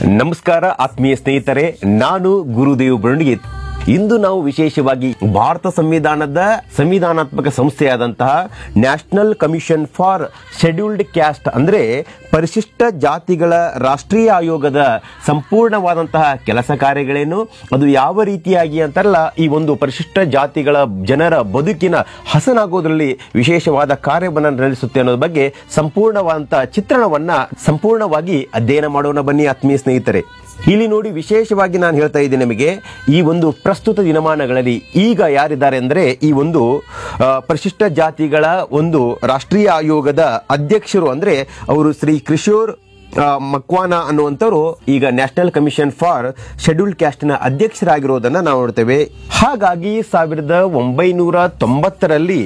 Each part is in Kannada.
ನಮಸ್ಕಾರ ಆತ್ಮೀಯ ಸ್ನೇಹಿತರೆ ನಾನು ಗುರುದೇವ್ ಬೃಂಡ್ಗಿತ್ ಇಂದು ನಾವು ವಿಶೇಷವಾಗಿ ಭಾರತ ಸಂವಿಧಾನದ ಸಂವಿಧಾನಾತ್ಮಕ ಸಂಸ್ಥೆಯಾದಂತಹ national commission for scheduled caste ಅಂದ್ರೆ ಪರಿಶಿಷ್ಟ ಜಾತಿಗಳ ರಾಷ್ಟ್ರೀಯ ಆಯೋಗದ ಸಂಪೂರ್ಣವಾದಂತಹ ಕೆಲಸ ಕಾರ್ಯಗಳೇನು ಅದು ಯಾವ ರೀತಿಯಾಗಿ ಅಂತಾರಲ್ಲ ಈ ಒಂದು ಪರಿಶಿಷ್ಟ ಜಾತಿಗಳ ಜನರ ಬದುಕಿನ ಹಸನಾಗೋದ್ರಲ್ಲಿ ವಿಶೇಷವಾದ ಕಾರ್ಯವನ್ನು ನಡೆಸುತ್ತೆ ಅನ್ನೋದ್ರ ಬಗ್ಗೆ ಸಂಪೂರ್ಣವಾದಂತಹ ಚಿತ್ರಣವನ್ನ ಸಂಪೂರ್ಣವಾಗಿ ಅಧ್ಯಯನ ಮಾಡೋಣ ಬನ್ನಿ ಆತ್ಮೀಯ ಸ್ನೇಹಿತರೆ ಇಲ್ಲಿ ನೋಡಿ ವಿಶೇಷವಾಗಿ ನಾನು ಹೇಳ್ತಾ ಇದ್ದೀನಿ ನಿಮಗೆ ಈ ಒಂದು ಪ್ರಸ್ತುತ ದಿನಮಾನಗಳಲ್ಲಿ ಈಗ ಯಾರಿದ್ದಾರೆ ಅಂದರೆ ಈ ಒಂದು ಆ, ಪರಿಶಿಷ್ಟ ಜಾತಿಗಳ ಒಂದು ರಾಷ್ಟ್ರೀಯ ಆಯೋಗದ ಅಧ್ಯಕ್ಷರು ಅಂದ್ರೆ ಅವರು ಶ್ರೀ ಕಿಶೋರ್ ಆ, ಮಕ್ವಾನಾ ಅನ್ನುವಂಥವ್ರು ಈಗ ನ್ಯಾಷನಲ್ ಕಮಿಷನ್ ಫಾರ್ ಶೆಡ್ಯೂಲ್ಡ್ ಕ್ಯಾಸ್ಟ್ನ ಅಧ್ಯಕ್ಷರಾಗಿರೋದನ್ನ ನಾವು ನೋಡ್ತೇವೆ ಹಾಗಾಗಿ ಸಾವಿರದ ಒಂಬೈನೂರ ತೊಂಬತ್ತರಲ್ಲಿ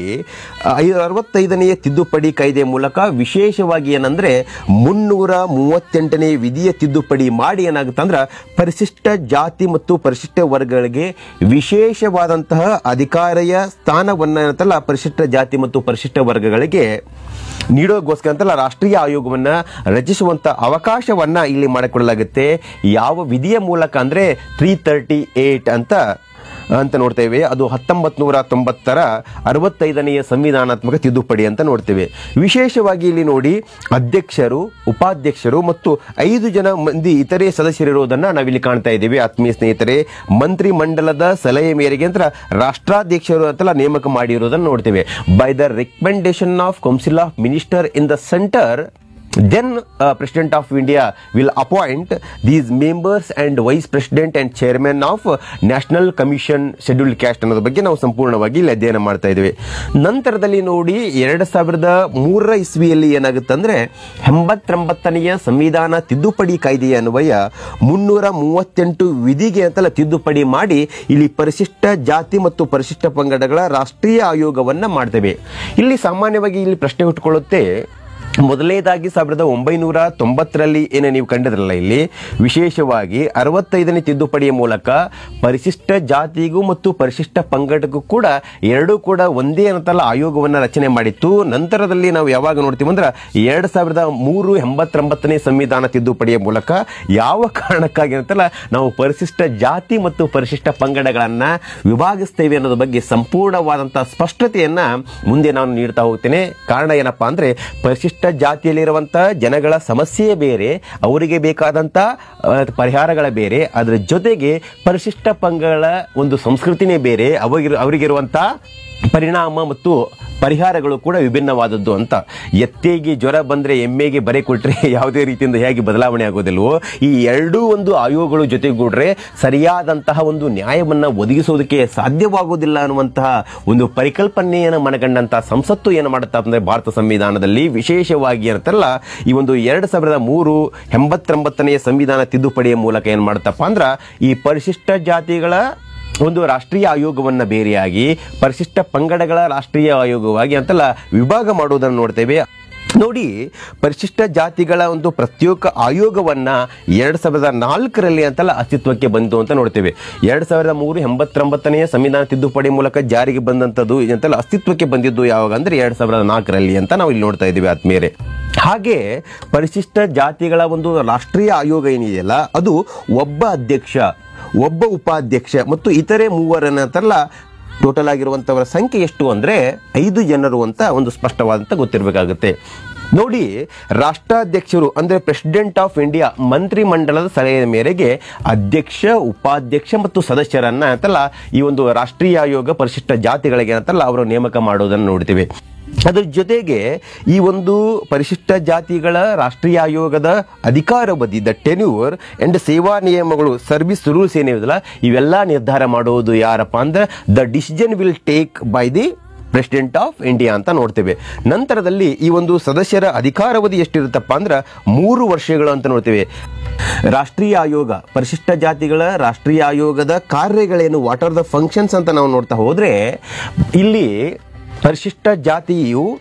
ಐ- ಅರವತ್ತೈದನೆಯ ತಿದ್ದುಪಡಿ ಕಾಯ್ದೆ ಮೂಲಕ ವಿಶೇಷವಾಗಿ ಏನಂದ್ರೆ ಮುನ್ನೂರ ಮೂವತ್ತೆಂಟನೇ ವಿಧಿಯ ತಿದ್ದುಪಡಿ ಮಾಡಿ ಏನಾಗುತ್ತಂದ್ರ ಪರಿಶಿಷ್ಟ ಜಾತಿ ಮತ್ತು ಪರಿಶಿಷ್ಟ ವರ್ಗಗಳಿಗೆ ವಿಶೇಷವಾದಂತಹ ಅಧಿಕಾರಿಯ ಸ್ಥಾನವನ್ನ ಏನಂತಲ್ಲ ಪರಿಶಿಷ್ಟ ಜಾತಿ ಮತ್ತು ಪರಿಶಿಷ್ಟ ವರ್ಗಗಳಿಗೆ ನೀಡೋಗೋಸ್ಕರ ಅಂತಲ್ಲ ರಾಷ್ಟ್ರೀಯ ಆಯೋಗವನ್ನ ರಚಿಸುವಂತ ಅವಕಾಶವನ್ನ ಇಲ್ಲಿ ಮಾಡಿಕೊಳ್ಳಲಾಗುತ್ತೆ ಯಾವ ವಿಧಿಯ ಮೂಲಕ ಅಂದ್ರೆ ತ್ರೀ ತರ್ಟಿ ಏಟ್ ಅಂತ ಅಂತ ನೋಡ್ತೇವೆ ಅದು ಹತ್ತೊಂಬತ್ ನೂರ ತೊಂಬತ್ತರ ಅರವತ್ತೈದನೆಯ ಸಂವಿಧಾನಾತ್ಮಕ ತಿದ್ದುಪಡಿ ಅಂತ ನೋಡ್ತೇವೆ ವಿಶೇಷವಾಗಿ ಇಲ್ಲಿ ನೋಡಿ ಅಧ್ಯಕ್ಷರು ಉಪಾಧ್ಯಕ್ಷರು ಮತ್ತು ಐದು ಜನ ಮಂದಿ ಇತರೆ ಸದಸ್ಯರಿರುವುದನ್ನ ನಾವಿಲ್ಲಿ ಕಾಣ್ತಾ ಇದ್ದೀವಿ ಆತ್ಮೀಯ ಸ್ನೇಹಿತರೆ ಮಂತ್ರಿ ಮಂಡಲದ ಸಲಹೆ ಮೇರೆಗೆ ಅಂತ ರಾಷ್ಟ್ರಾಧ್ಯಕ್ಷರು ಅಂತಲ್ಲ ನೇಮಕ ಮಾಡಿರೋದನ್ನ ನೋಡ್ತೇವೆ by the recommendation of council of minister in the centre then uh, president of india will appoint these members and vice president and chairman of uh, national commission scheduled caste ಅನ್ನೋದ್ರ ಬಗ್ಗೆ ನಾವು ಸಂಪೂರ್ಣವಾಗಿ ಇಲ್ಲಿ ಅಧ್ಯಯನ ಮಾಡ್ತಾ ಇದ್ದೇವೆ ನಂತರದಲ್ಲಿ ನೋಡಿ ಎರಡ್ ಸಾವಿರದ ಮೂರರ ಇಸ್ವಿಯಲ್ಲಿ ಏನಾಗುತ್ತೆ ಅಂದ್ರೆ ಎಂಬತ್ತೊಂಬತ್ತನೆಯ ಸಂವಿಧಾನ ತಿದ್ದುಪಡಿ ಕಾಯ್ದೆಯ ಅನ್ವಯ ಮುನ್ನೂರ ಮೂವತ್ತೆಂಟು ವಿಧಿಗೆ ಅಂತಲ್ಲ ತಿದ್ದುಪಡಿ ಮಾಡಿ ಇಲ್ಲಿ ಪರಿಶಿಷ್ಟ ಜಾತಿ ಮತ್ತು ಪರಿಶಿಷ್ಟ ಪಂಗಡಗಳ ರಾಷ್ಟ್ರೀಯ ಆಯೋಗವನ್ನ ಮಾಡ್ತೇವೆ ಇಲ್ಲಿ ಸಾಮಾನ್ಯವಾಗಿ ಇಲ್ಲಿ ಪ್ರಶ್ನೆ ಹುಟ್ಟುಕೊಳ್ಳುತ್ತೆ ಮೊದಲನೇದಾಗಿ ಸಾವಿರದ ಒಂಬೈನೂರ ತೊಂಬತ್ತರಲ್ಲಿ ಏನೇ ನೀವು ಕಂಡಿದ್ರಲ್ಲ ಇಲ್ಲಿ ವಿಶೇಷವಾಗಿ ಅರವತ್ತೈದನೇ ತಿದ್ದುಪಡಿಯ ಮೂಲಕ ಪರಿಶಿಷ್ಟ ಜಾತಿಗೂ ಮತ್ತು ಪರಿಶಿಷ್ಟ ಪಂಗಡಕ್ಕೂ ಕೂಡ ಎರಡೂ ಕೂಡ ಒಂದೇ ಅಂತಲ್ಲ ಆಯೋಗವನ್ನ ರಚನೆ ಮಾಡಿತ್ತು ನಂತರದಲ್ಲಿ ನಾವು ಯಾವಾಗ ನೋಡ್ತೀವಿ ಅಂದ್ರೆ ಎರಡ್ ಸಾವಿರದ ಮೂರು ಎಂಬತ್ತೊಂಬತ್ತನೇ ಸಂವಿಧಾನ ತಿದ್ದುಪಡಿಯ ಮೂಲಕ ಯಾವ ಕಾರಣಕ್ಕಾಗಿ ಅಂತಲ್ಲ ನಾವು ಪರಿಶಿಷ್ಟ ಜಾತಿ ಮತ್ತು ಪರಿಶಿಷ್ಟ ಪಂಗಡಗಳನ್ನ ವಿಭಾಗಿಸ್ತೇವೆ ಅನ್ನೋದ್ರ ಬಗ್ಗೆ ಸಂಪೂರ್ಣವಾದಂತಹ ಸ್ಪಷ್ಟತೆಯನ್ನ ಮುಂದೆ ನಾನು ನೀಡ್ತಾ ಹೋಗ್ತೇನೆ ಕಾರಣ ಏನಪ್ಪಾ ಅಂದ್ರೆ ಪರಿಶಿಷ್ಟ ಜಾತಿಯಲ್ಲಿರುವಂತಹ ಜನಗಳ ಸಮಸ್ಯೆ ಬೇರೆ ಅವರಿಗೆ ಬೇಕಾದಂತ ಆ, ಪರಿಹಾರಗಳ ಬೇರೆ ಅದರ ಜೊತೆಗೆ ಪರಿಶಿಷ್ಟ ಪಂಗಡಗಳ ಒಂದು ಸಂಸ್ಕೃತಿನೇ ಬೇರೆ ಅವರಿಗೆ ಅವರಿಗಿರುವಂತ ಪರಿಣಾಮ ಮತ್ತು ಪರಿಹಾರಗಳು ಕೂಡ ವಿಭಿನ್ನವಾದದ್ದು ಅಂತ ಎತ್ತೆಗೆ ಜ್ವರ ಬಂದ್ರೆ ಎಮ್ಮೆಗೆ ಬರೆ ಕೊಟ್ರೆ ಯಾವುದೇ ರೀತಿಯಿಂದ ಹೇಗೆ ಬದಲಾವಣೆ ಆಗೋದಿಲ್ವೋ ಈ ಎರಡೂ ಒಂದು ಆಯೋಗಗಳು ಜೊತೆಗೂಡ್ರೆ ಸರಿಯಾದಂತಹ ಒಂದು ನ್ಯಾಯವನ್ನ ಒದಗಿಸೋದಕ್ಕೆ ಸಾಧ್ಯವಾಗುವುದಿಲ್ಲ ಅನ್ನುವಂತಹ ಒಂದು ಪರಿಕಲ್ಪನೆಯನ್ನು ಮನಗಂಡಂತಹ ಸಂಸತ್ತು ಏನು ಮಾಡುತ್ತಾ ಅಂದ್ರೆ ಭಾರತ ಸಂವಿಧಾನದಲ್ಲಿ ವಿಶೇಷವಾಗಿ ಏನಂತಾರಲ್ಲ ಈ ಒಂದು ಎರಡ್ ಸಾವಿರದ ಮೂರು ಎಂಬತ್ತೊಂಬತ್ತನೆಯ ಸಂವಿಧಾನ ತಿದ್ದುಪಡಿಯ ಮೂಲಕ ಏನ್ ಮಾಡುತ್ತಪ್ಪ ಅಂದ್ರ ಈ ಪರಿಶಿಷ್ಟ ಜಾತಿಗಳ ಒಂದು ರಾಷ್ಟ್ರೀಯ ಆಯೋಗವನ್ನ ಬೇರೆಯಾಗಿ ಪರಿಶಿಷ್ಟ ಪಂಗಡಗಳ ರಾಷ್ಟ್ರೀಯ ಆಯೋಗವಾಗಿ ಅಂತಲ್ಲ ವಿಭಾಗ ಮಾಡುವುದನ್ನು ನೋಡ್ತೇವೆ ನೋಡಿ ಪರಿಶಿಷ್ಟ ಜಾತಿಗಳ ಒಂದು ಪ್ರತ್ಯೇಕ ಆಯೋಗವನ್ನ ಎರಡ್ ಸಾವಿರದ ನಾಲ್ಕರಲ್ಲಿ ಅಂತಲ್ಲ ಅಸ್ತಿತ್ವಕ್ಕೆ ಬಂತು ಅಂತ ನೋಡ್ತೇವೆ ಎರಡ್ ಸಾವಿರದ ಮೂರು ಎಂಬತ್ತೊಂಬತ್ತನೆಯ ಸಂವಿಧಾನ ತಿದ್ದುಪಡಿ ಮೂಲಕ ಜಾರಿಗೆ ಬಂದಂತದ್ದು ಅಂತಲ್ಲ ಅಸ್ತಿತ್ವಕ್ಕೆ ಬಂದಿದ್ದು ಯಾವಾಗ ಅಂದ್ರೆ ಎರಡ್ ಸಾವಿರದ ನಾಲ್ಕರಲ್ಲಿ ಅಂತ ನಾವು ಇಲ್ಲಿ ನೋಡ್ತಾ ಇದ್ದೀವಿ ಆತ್ಮೀಯರೇ ಹಾಗೆ ಪರಿಶಿಷ್ಟ ಜಾತಿಗಳ ಒಂದು ರಾಷ್ಟ್ರೀಯ ಆಯೋಗ ಏನಿದೆಯಲ್ಲ ಅದು ಒಬ್ಬ ಅಧ್ಯಕ್ಷ ಒಬ್ಬ ಉಪಾಧ್ಯಕ್ಷ ಮತ್ತು ಇತರೆ ಮೂವರನ್ನ ಅಂತಲ್ಲ ಟೋಟಲ್ ಆಗಿರುವಂತವರ ಸಂಖ್ಯೆ ಎಷ್ಟು ಅಂದ್ರೆ ಐದು ಜನರು ಅಂತ ಒಂದು ಸ್ಪಷ್ಟವಾದಂತ ಗೊತ್ತಿರಬೇಕಾಗುತ್ತೆ ನೋಡಿ ರಾಷ್ಟ್ರಾಧ್ಯಕ್ಷರು ಅಂದ್ರೆ ಪ್ರೆಸಿಡೆಂಟ್ ಆಫ್ ಇಂಡಿಯಾ ಮಂತ್ರಿ ಮಂಡಲದ ಸಲಹೆಯ ಮೇರೆಗೆ ಅಧ್ಯಕ್ಷ ಉಪಾಧ್ಯಕ್ಷ ಮತ್ತು ಸದಸ್ಯರನ್ನ ಅಂತಲ್ಲ ಈ ಒಂದು ರಾಷ್ಟ್ರೀಯ ಆಯೋಗ ಪರಿಶಿಷ್ಟ ಜಾತಿಗಳಿಗೆ ಅಂತಲ್ಲ ಅವರು ನೇಮಕ ಮಾಡೋದನ್ನು ನೋಡ್ತೀವಿ ಅದ್ರ ಜೊತೆಗೆ ಈ ಒಂದು ಪರಿಶಿಷ್ಟ ಜಾತಿಗಳ ರಾಷ್ಟ್ರೀಯ ಆಯೋಗದ ಅಧಿಕಾರಾವಧಿ ದ ಟೆನ್ಯೂರ್ ಅಂಡ್ ಸೇವಾ ನಿಯಮಗಳು ಸರ್ವಿಸ್ ರೂಲ್ಸ್ ಏನಿದೆಯಲ್ಲ ಇವೆಲ್ಲ ನಿರ್ಧಾರ ಮಾಡೋದು ಯಾರಪ್ಪ ಅಂದ್ರೆ the decision will take by the president of India ಅಂತ ನೋಡ್ತೇವೆ ನಂತರದಲ್ಲಿ ಈ ಒಂದು ಸದಸ್ಯರ ಅಧಿಕಾರಾವಧಿ ಎಷ್ಟಿರುತ್ತಪ್ಪ ಅಂದ್ರೆ ಮೂರು ವರ್ಷಗಳು ಅಂತ ನೋಡ್ತೇವೆ ರಾಷ್ಟ್ರೀಯ ಆಯೋಗ ಪರಿಶಿಷ್ಟ ಜಾತಿಗಳ ರಾಷ್ಟ್ರೀಯ ಆಯೋಗದ ಕಾರ್ಯಗಳೇನು ವಾಟ್ ಆರ್ ದ ಫಂಕ್ಷನ್ಸ್ ಅಂತ ನಾವು ನೋಡ್ತಾ ಹೋದ್ರೆ ಇಲ್ಲಿ ಪರಿಶಿಷ್ಟ ಜಾತಿಯು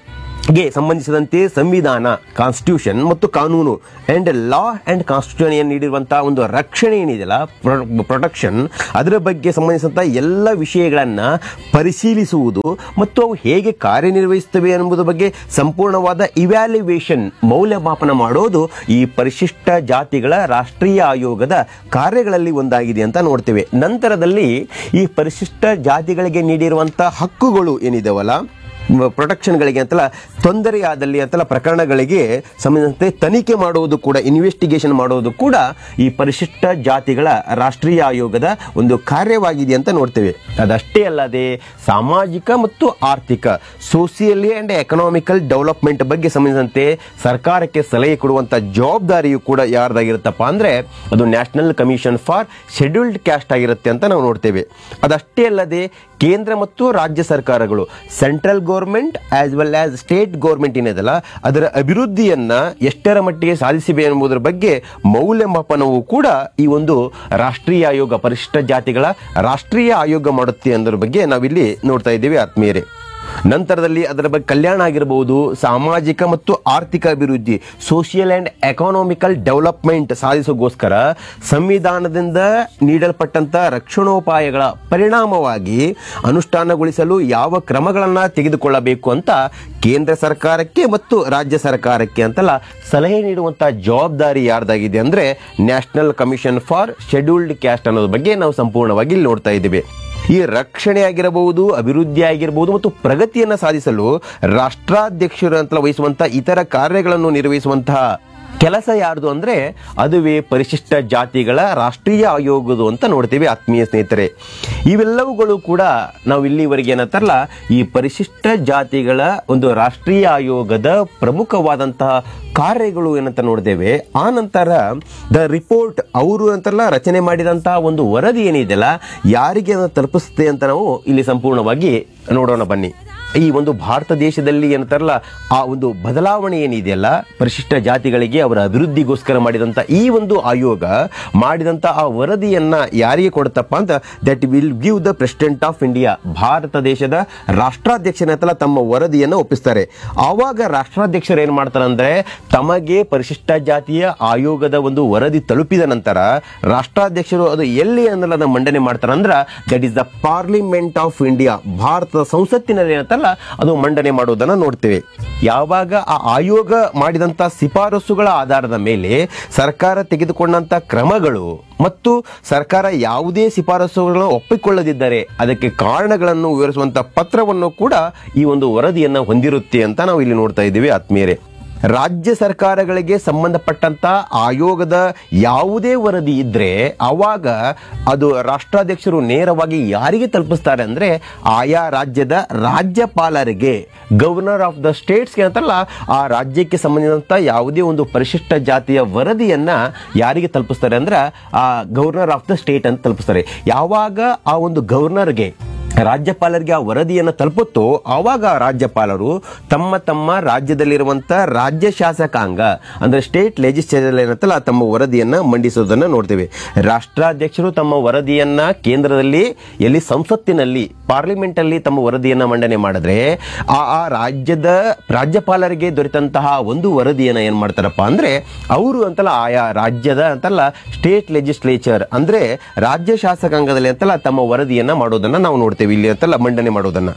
ಗೆ ಸಂಬಂಧಿಸಿದಂತೆ ಸಂವಿಧಾನ ಕಾನ್ಸ್ಟಿಟ್ಯೂಷನ್ ಮತ್ತು ಕಾನೂನು ಅಂಡ್ ಲಾ ಅಂಡ್ ಕಾನ್ಸ್ಟಿಟ್ಯೂಷನ್ ಏನು ನೀಡಿರುವಂತಹ ಒಂದು ರಕ್ಷಣೆ ಏನಿದೆಯಲ್ಲ ಪ್ರೊಟೆಕ್ಷನ್ ಅದರ ಬಗ್ಗೆ ಸಂಬಂಧಿಸಿದಂತಹ ಎಲ್ಲ ವಿಷಯಗಳನ್ನ ಪರಿಶೀಲಿಸುವುದು ಮತ್ತು ಅವು ಹೇಗೆ ಕಾರ್ಯನಿರ್ವಹಿಸುತ್ತವೆ ಎಂಬುದರ ಬಗ್ಗೆ ಸಂಪೂರ್ಣವಾದ ಇವ್ಯಾಲ್ಯುವೇಷನ್ ಮೌಲ್ಯಮಾಪನ ಮಾಡೋದು ಈ ಪರಿಶಿಷ್ಟ ಜಾತಿಗಳ ರಾಷ್ಟ್ರೀಯ ಆಯೋಗದ ಕಾರ್ಯಗಳಲ್ಲಿ ಒಂದಾಗಿದೆ ಅಂತ ನೋಡ್ತೇವೆ ನಂತರದಲ್ಲಿ ಈ ಪರಿಶಿಷ್ಟ ಜಾತಿಗಳಿಗೆ ನೀಡಿರುವಂತಹ ಹಕ್ಕುಗಳು ಏನಿದಾವಲ್ಲ ಪ್ರೊಟೆಕ್ಷನ್ಗಳಿಗೆ ಅಂತಲ್ಲ ತೊಂದರೆಯಾದಲ್ಲಿ ಅಂತಲ್ಲ ಪ್ರಕರಣಗಳಿಗೆ ಸಂಬಂಧಿಸಿದಂತೆ ತನಿಖೆ ಮಾಡುವುದು ಕೂಡ ಇನ್ವೆಸ್ಟಿಗೇಷನ್ ಮಾಡುವುದು ಕೂಡ ಈ ಪರಿಶಿಷ್ಟ ಜಾತಿಗಳ ರಾಷ್ಟ್ರೀಯ ಆಯೋಗದ ಒಂದು ಕಾರ್ಯವಾಗಿದೆ ಅಂತ ನೋಡ್ತೇವೆ ಅದಷ್ಟೇ ಅಲ್ಲದೆ ಸಾಮಾಜಿಕ ಮತ್ತು ಆರ್ಥಿಕ ಸೋಸಿಯಲಿ ಅಂಡ್ ಎಕನಾಮಿಕಲ್ ಡೆವಲಪ್ಮೆಂಟ್ ಬಗ್ಗೆ ಸಂಬಂಧಿಸಿದಂತೆ ಸರ್ಕಾರಕ್ಕೆ ಸಲಹೆ ಕೊಡುವಂತ ಜವಾಬ್ದಾರಿಯು ಕೂಡ ಯಾರ್ದಾಗಿರುತ್ತಪ್ಪ ಅಂದ್ರೆ ಅದು national commission for scheduled caste ಆಗಿರುತ್ತೆ ಅಂತ ನಾವು ನೋಡ್ತೇವೆ ಅದಷ್ಟೇ ಅಲ್ಲದೆ ಕೇಂದ್ರ ಮತ್ತು ರಾಜ್ಯ ಸರ್ಕಾರಗಳು central government as well as state government ಏನಿದೆಲ್ಲ ಅದರ ಅಭಿವೃದ್ಧಿಯನ್ನ ಎಷ್ಟರ ಮಟ್ಟಿಗೆ ಸಾಧಿಸಿವೆ ಎಂಬುದರ ಬಗ್ಗೆ ಮೌಲ್ಯಮಾಪನವು ಕೂಡ ಈ ಒಂದು ರಾಷ್ಟ್ರೀಯ ಆಯೋಗ ಪರಿಶಿಷ್ಟ ಜಾತಿಗಳ ರಾಷ್ಟ್ರೀಯ ಆಯೋಗ ಮಾಡುತ್ತೆ ಅನ್ನೋದ್ರ ಬಗ್ಗೆ ನಾವಿಲ್ಲಿ ನೋಡ್ತಾ ಇದ್ದೇವೆ ಆತ್ಮೀಯರೇ ನಂತರದಲ್ಲಿ ಅದರ ಬಗ್ಗೆ ಕಲ್ಯಾಣ ಆಗಿರಬಹುದು ಸಾಮಾಜಿಕ ಮತ್ತು ಆರ್ಥಿಕ ಅಭಿವೃದ್ಧಿ ಸೋಷಿಯಲ್ ಅಂಡ್ ಎಕಾನಾಮಿಕಲ್ ಡೆವಲಪ್ಮೆಂಟ್ ಸಾಧಿಸೋಗೋಸ್ಕರ ಸಂವಿಧಾನದಿಂದ ನೀಡಲ್ಪಟ್ಟಂತ ರಕ್ಷಣೋಪಾಯಗಳ ಪರಿಣಾಮವಾಗಿ ಅನುಷ್ಠಾನಗೊಳಿಸಲು ಯಾವ ಕ್ರಮಗಳನ್ನ ತೆಗೆದುಕೊಳ್ಳಬೇಕು ಅಂತ ಕೇಂದ್ರ ಸರ್ಕಾರಕ್ಕೆ ಮತ್ತು ರಾಜ್ಯ ಸರ್ಕಾರಕ್ಕೆ ಅಂತಲ್ಲ ಸಲಹೆ ನೀಡುವಂತ ಜವಾಬ್ದಾರಿ ಯಾರ್ದಾಗಿದೆ ಅಂದ್ರೆ national commission for scheduled caste ಅನ್ನೋದ್ರ ಬಗ್ಗೆ ನಾವು ಸಂಪೂರ್ಣವಾಗಿ ಇಲ್ಲಿ ನೋಡ್ತಾ ಇದ್ದೇವೆ ಈ ರಕ್ಷಣೆ ಆಗಿರಬಹುದು ಅಭಿವೃದ್ಧಿ ಆಗಿರಬಹುದು ಮತ್ತು ಪ್ರಗತಿಯನ್ನ ಸಾಧಿಸಲು ರಾಷ್ಟ್ರಾಧ್ಯಕ್ಷರು ಅಂತ ವಹಿಸುವಂತಹ ಇತರ ಕಾರ್ಯಗಳನ್ನು ನಿರ್ವಹಿಸುವಂತಹ ಕೆಲಸ ಯಾರ್ದು ಅಂದ್ರೆ ಅದುವೇ ಪರಿಶಿಷ್ಟ ಜಾತಿಗಳ ರಾಷ್ಟ್ರೀಯ ಆಯೋಗದು ಅಂತ ನೋಡ್ತೀವಿ ಆತ್ಮೀಯ ಸ್ನೇಹಿತರೆ ಇವೆಲ್ಲವುಗಳು ಕೂಡ ನಾವು ಇಲ್ಲಿವರೆಗೆ ಏನಂತಾರಲ್ಲ ಈ ಪರಿಶಿಷ್ಟ ಜಾತಿಗಳ ಒಂದು ರಾಷ್ಟ್ರೀಯ ಆಯೋಗದ ಪ್ರಮುಖವಾದಂತಹ ಕಾರ್ಯಗಳು ಏನಂತ ನೋಡ್ತೇವೆ ಆ ನಂತರ ದ ರಿಪೋರ್ಟ್ ಅವರು ಅಂತಾರಲ್ಲ ರಚನೆ ಮಾಡಿದಂತಹ ಒಂದು ವರದಿ ಏನಿದೆಯಲ್ಲ ಯಾರಿಗೆ ಅದನ್ನ ತಲುಪಿಸುತ್ತೆ ಅಂತ ನಾವು ಇಲ್ಲಿ ಸಂಪೂರ್ಣವಾಗಿ ನೋಡೋಣ ಬನ್ನಿ ಈ ಒಂದು ಭಾರತ ದೇಶದಲ್ಲಿ ಏನಂತಾರಲ್ಲ ಆ ಒಂದು ಬದಲಾವಣೆ ಏನಿದೆಯಲ್ಲ ಪರಿಶಿಷ್ಟ ಜಾತಿಗಳಿಗೆ ಅವರ ಅಭಿವೃದ್ಧಿಗೋಸ್ಕರ ಮಾಡಿದಂತ ಈ ಒಂದು ಆಯೋಗ ಮಾಡಿದಂತ ಆ ವರದಿಯನ್ನ ಯಾರಿಗೆ ಕೊಡುತ್ತಪ್ಪ ಅಂತ that will give the president of India Bharat ದೇಶದ ರಾಷ್ಟ್ರಾಧ್ಯಕ್ಷನ ತಮ್ಮ ವರದಿಯನ್ನು ಒಪ್ಪಿಸ್ತಾರೆ ಆವಾಗ ರಾಷ್ಟ್ರಾಧ್ಯಕ್ಷರು ಏನ್ ಮಾಡ್ತಾರೆ ಅಂದ್ರೆ ತಮಗೆ ಪರಿಶಿಷ್ಟ ಜಾತಿಯ ಆಯೋಗದ ಒಂದು ವರದಿ ತಲುಪಿದ ನಂತರ ರಾಷ್ಟ್ರಾಧ್ಯಕ್ಷರು ಅದು ಎಲ್ಲಿ ಅನ್ನೋದನ್ನ ಮಂಡನೆ ಮಾಡ್ತಾರೆ ಅಂದ್ರ that is the parliament of India ಭಾರತದ ಸಂಸತ್ತಿನಲ್ಲಿ ಏನಂತಲ್ಲ ಅದು ಮಂಡನೆ ಮಾಡುವುದನ್ನ ನೋಡ್ತೇವೆ ಯಾವಾಗ ಆ ಆಯೋಗ ಮಾಡಿದಂತ ಶಿಫಾರಸುಗಳ ಆಧಾರದ ಮೇಲೆ ಸರ್ಕಾರ ತೆಗೆದುಕೊಂಡಂತ ಕ್ರಮಗಳು ಮತ್ತು ಸರ್ಕಾರ ಯಾವುದೇ ಶಿಫಾರಸುಗಳನ್ನು ಒಪ್ಪಿಕೊಳ್ಳದಿದ್ದರೆ ಅದಕ್ಕೆ ಕಾರಣಗಳನ್ನು ವಿವರಿಸುವಂತ ಪತ್ರವನ್ನು ಕೂಡ ಈ ಒಂದು ವರದಿಯನ್ನ ಹೊಂದಿರುತ್ತೆ ಅಂತ ನಾವು ಇಲ್ಲಿ ನೋಡ್ತಾ ಇದ್ದೀವಿ ಆತ್ಮೀಯರೇ ರಾಜ್ಯ ಸರ್ಕಾರಗಳಿಗೆ ಸಂಬಂಧಪಟ್ಟಂತ ಆಯೋಗದ ಯಾವುದೇ ವರದಿ ಇದ್ರೆ ಅವಾಗ ಅದು ರಾಷ್ಟ್ರಾಧ್ಯಕ್ಷರು ನೇರವಾಗಿ ಯಾರಿಗೆ ತಲುಪಿಸ್ತಾರೆ ಅಂದ್ರೆ ಆಯಾ ರಾಜ್ಯದ ರಾಜ್ಯಪಾಲರಿಗೆ ಗವರ್ನರ್ ಆಫ್ ದ ಸ್ಟೇಟ್ಸ್ಗೆ ಅಂತಲ್ಲ ಆ ರಾಜ್ಯಕ್ಕೆ ಸಂಬಂಧಿಸಿದಂತ ಯಾವುದೇ ಒಂದು ಪರಿಶಿಷ್ಟ ಜಾತಿಯ ವರದಿಯನ್ನ ಯಾರಿಗೆ ತಲುಪಿಸ್ತಾರೆ ಅಂದ್ರೆ ಆ ಗವರ್ನರ್ ಆಫ್ ದ ಸ್ಟೇಟ್ ಅಂತ ತಲುಪಿಸ್ತಾರೆ ಯಾವಾಗ ಆ ಒಂದು ಗವರ್ನರ್ಗೆ ರಾಜ್ಯಪಾಲರಿಗೆ ಆ ವರದಿಯನ್ನು ತಲುಪುತ್ತೋ ಆವಾಗ ಆ ರಾಜ್ಯಪಾಲರು ತಮ್ಮ ತಮ್ಮ ರಾಜ್ಯದಲ್ಲಿರುವಂತ ರಾಜ್ಯ ಶಾಸಕಾಂಗ ಅಂದ್ರೆ ಸ್ಟೇಟ್ ಲೆಜಿಸ್ಲೇಚರ್ ಏನಂತಲ್ಲ ತಮ್ಮ ವರದಿಯನ್ನ ಮಂಡಿಸೋದನ್ನ ನೋಡ್ತೇವೆ ರಾಷ್ಟ್ರಾಧ್ಯಕ್ಷರು ತಮ್ಮ ವರದಿಯನ್ನ ಕೇಂದ್ರದಲ್ಲಿ ಎಲ್ಲಿ ಸಂಸತ್ತಿನಲ್ಲಿ ಪಾರ್ಲಿಮೆಂಟ್ ಅಲ್ಲಿ ತಮ್ಮ ವರದಿಯನ್ನ ಮಂಡನೆ ಮಾಡಿದ್ರೆ ಆ ಆ ರಾಜ್ಯದ ರಾಜ್ಯಪಾಲರಿಗೆ ದೊರೆತಂತಹ ಒಂದು ವರದಿಯನ್ನ ಏನ್ ಮಾಡ್ತಾರಪ್ಪ ಅಂದ್ರೆ ಅವರು ಅಂತಲ್ಲ ಆಯಾ ರಾಜ್ಯದ ಅಂತಲ್ಲ ಸ್ಟೇಟ್ ಲೆಜಿಸ್ಲೇಚರ್ ಅಂದ್ರೆ ರಾಜ್ಯ ಶಾಸಕಾಂಗದಲ್ಲಿ ಅಂತಲ್ಲ ತಮ್ಮ ವರದಿಯನ್ನ ಮಾಡೋದನ್ನ ನಾವು ನೋಡ್ತೇವೆ ಇಲ್ಲಿ ಅಂತಲ್ಲ ಮಂಡನೆ ಮಾಡೋದನ್ನ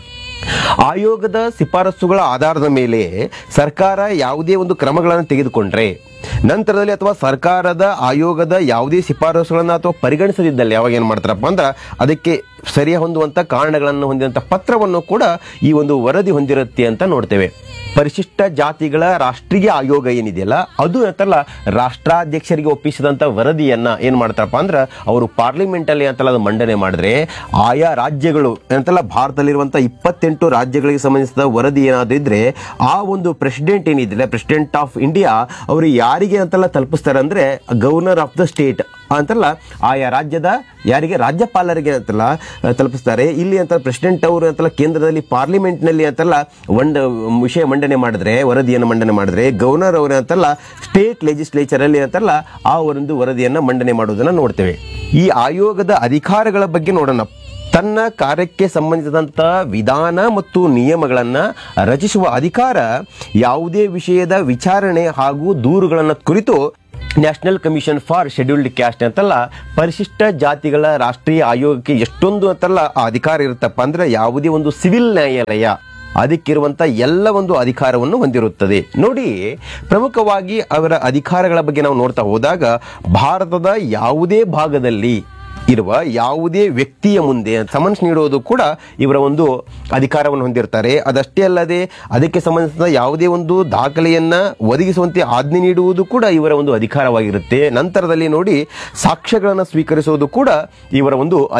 ಆಯೋಗದ ಶಿಫಾರಸುಗಳ ಆಧಾರದ ಮೇಲೆ ಸರ್ಕಾರ ಯಾವುದೇ ಒಂದು ಕ್ರಮಗಳನ್ನು ತೆಗೆದುಕೊಂಡ್ರೆ ನಂತರದಲ್ಲಿ ಅಥವಾ ಸರ್ಕಾರದ ಆಯೋಗದ ಯಾವುದೇ ಶಿಫಾರಸುಗಳನ್ನ ಅಥವಾ ಪರಿಗಣಿಸದಿದ್ದಲ್ಲಿ ಯಾವಾಗ ಏನ್ ಮಾಡ್ತಾರಪ್ಪ ಅಂದ್ರೆ ಅದಕ್ಕೆ ಸರಿಯ ಹೊಂದುವಂತ ಕಾರಣಗಳನ್ನು ಹೊಂದಿದಂತ ಪತ್ರವನ್ನು ಕೂಡ ಈ ಒಂದು ವರದಿ ಹೊಂದಿರುತ್ತೆ ಅಂತ ನೋಡ್ತೇವೆ ಪರಿಶಿಷ್ಟ ಜಾತಿಗಳ ರಾಷ್ಟ್ರೀಯ ಆಯೋಗ ಏನಿದೆಯಲ್ಲ ಅದು ಅಂತಲ್ಲ ರಾಷ್ಟ್ರಾಧ್ಯಕ್ಷರಿಗೆ ಒಪ್ಪಿಸಿದಂತ ವರದಿಯನ್ನ ಏನ್ ಮಾಡ್ತಾರಪ್ಪ ಅಂದ್ರೆ ಅವರು ಪಾರ್ಲಿಮೆಂಟ್ ಅಲ್ಲಿ ಅಂತಲ್ಲ ಅದು ಮಂಡನೆ ಮಾಡಿದ್ರೆ ಆಯಾ ರಾಜ್ಯಗಳು ಅಂತಲ್ಲ ಭಾರತದಲ್ಲಿರುವಂತ ಇಪ್ಪತ್ತೆಂಟು ರಾಜ್ಯಗಳಿಗೆ ಸಂಬಂಧಿಸಿದ ವರದಿ ಏನಾದ್ರು ಇದ್ರೆ ಆ ಒಂದು ಪ್ರೆಸಿಡೆಂಟ್ ಏನಿದೆ ಪ್ರೆಸಿಡೆಂಟ್ ಆಫ್ ಇಂಡಿಯಾ ಅವರು ಯಾರಿಗೆ ಅಂತೆಲ್ಲ ತಲುಪಿಸ್ತಾರೆ ಅಂದ್ರೆ ಗವರ್ನರ್ ಆಫ್ ದ ಸ್ಟೇಟ್ ಅಂತಲ್ಲ ಆಯಾ ರಾಜ್ಯದ ಯಾರಿಗೆ ರಾಜ್ಯಪಾಲರಿಗೆ ಅಂತಲ್ಲ ಆ, ತಲುಪಿಸ್ತಾರೆ ಇಲ್ಲಿ ಅಂತ ಪ್ರೆಸಿಡೆಂಟ್ ಅವರು ಅಂತಲ್ಲ ಕೇಂದ್ರದಲ್ಲಿ ಪಾರ್ಲಿಮೆಂಟ್ ನಲ್ಲಿ ಅಂತಲ್ಲ ಒಂದ ವಿಷಯ ಮಂಡನೆ ಮಾಡಿದ್ರೆ ವರದಿಯನ್ನು ಮಂಡನೆ ಮಾಡಿದ್ರೆ ಗವರ್ನರ್ ಅವರು ಅಂತಲ್ಲ ಸ್ಟೇಟ್ ಲೆಜಿಸ್ಲೇಚರ್ ಅಲ್ಲಿ ಅಂತಲ್ಲ ಆ ಒಂದು ವರದಿಯನ್ನ ಮಂಡನೆ ಮಾಡುವುದನ್ನ ನೋಡ್ತೇವೆ ಈ ಆಯೋಗದ ಅಧಿಕಾರಗಳ ಬಗ್ಗೆ ನೋಡೋಣ ತನ್ನ ಕಾರ್ಯಕ್ಕೆ ಸಂಬಂಧಿಸಿದಂಥ ವಿಧಾನ ಮತ್ತು ನಿಯಮಗಳನ್ನು ರಚಿಸುವ ಅಧಿಕಾರ ಯಾವುದೇ ವಿಷಯದ ವಿಚಾರಣೆ ಹಾಗೂ ದೂರುಗಳನ್ನು ಕುರಿತು national commission for scheduled caste ಅಂತಲ್ಲ ಪರಿಶಿಷ್ಟ ಜಾತಿಗಳ ರಾಷ್ಟ್ರೀಯ ಆಯೋಗಕ್ಕೆ ಎಷ್ಟೊಂದು ಅಂತಲ್ಲ ಆ ಅಧಿಕಾರ ಇರುತ್ತಪ್ಪ ಅಂದ್ರೆ ಯಾವುದೇ ಒಂದು ಸಿವಿಲ್ ನ್ಯಾಯಾಲಯ ಅದಕ್ಕಿರುವಂತ ಎಲ್ಲ ಒಂದು ಅಧಿಕಾರವನ್ನು ಹೊಂದಿರುತ್ತದೆ ನೋಡಿ ಪ್ರಮುಖವಾಗಿ ಅವರ ಅಧಿಕಾರಗಳ ಬಗ್ಗೆ ನಾವು ನೋಡ್ತಾ ಹೋದಾಗ ಭಾರತದ ಯಾವುದೇ ಭಾಗದಲ್ಲಿ ಇರುವ ಯಾವುದೇ ವ್ಯಕ್ತಿಯ ಮುಂದೆ ಸಮನ್ಸ್ ನೀಡುವುದು ಕೂಡ ಇವರ ಒಂದು ಅಧಿಕಾರವನ್ನು ಹೊಂದಿರ್ತಾರೆ ಅದಷ್ಟೇ ಅಲ್ಲದೆ ಅದಕ್ಕೆ ಸಂಬಂಧಿಸಿದ ಯಾವುದೇ ಒಂದು ದಾಖಲೆಯನ್ನ ಒದಗಿಸುವಂತೆ ಆಜ್ಞೆ ನೀಡುವುದು ಕೂಡ ಇವರ ಒಂದು ಅಧಿಕಾರವಾಗಿರುತ್ತೆ ನಂತರದಲ್ಲಿ ನೋಡಿ ಸಾಕ್ಷ್ಯಗಳನ್ನು ಸ್ವೀಕರಿಸುವುದು ಕೂಡ ಇವರ ಒಂದು